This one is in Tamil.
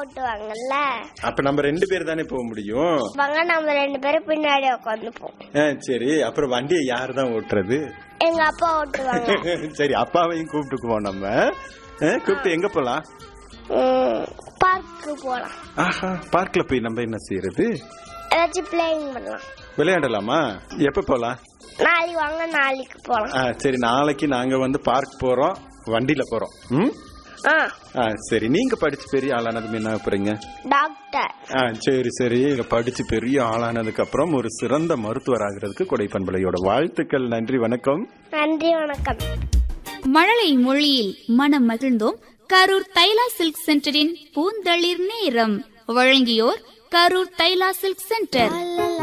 ஓட்டுவாங்கல்ல அப்ப நம்ம ரெண்டு பேர் தானே போக முடியும் வாங்க நம்ம ரெண்டு பேரும் பின்னாடி உட்காந்துப்போம் ஆ, சரி அப்புறம் வண்டியை யாரு தான் ஓட்டுறது எங்க அப்பா ஓட்டுவாங்க சரி அப்பாவையும் கூப்பிட்டுக்குவோம் நம்ம ஆ, கூப்பிட்டு எங்க போலாம் பார்க்கு போலாம் ஆஹா பார்க்ல போய் நம்ம என்ன செய்யறது ஏதாச்சும் பிளேயிங் பண்ணலாம் விளையாடலாமா எப்ப போலாம் நாளைக்கு வாங்க நாளைக்கு போலாம் ஆ, சரி நாளைக்கு நாங்க வந்து பார்க் போறோம் வண்டியில போறோம் ம் ஆ ஆ, சரி நீங்க படிச்சு பெரிய ஆளானதுமே என்ன போறீங்க டாக்டர் ஆ சரி சரி இங்க படிச்சு பெரிய ஆளானதுக்கு அப்புறம் ஒரு சிறந்த மருத்துவர் ஆகிறதுக்கு கொடைப்பண்பலையோட வாழ்த்துக்கள் நன்றி வணக்கம் நன்றி வணக்கம் மழலை மொழியில் மனம் மகிழ்ந்தோம் கரூர் தைலா சில்க் சென்டரின் பூந்தளிர் நேரம் வழங்கியோர் கரூர் தைலா சில்க் சென்டர்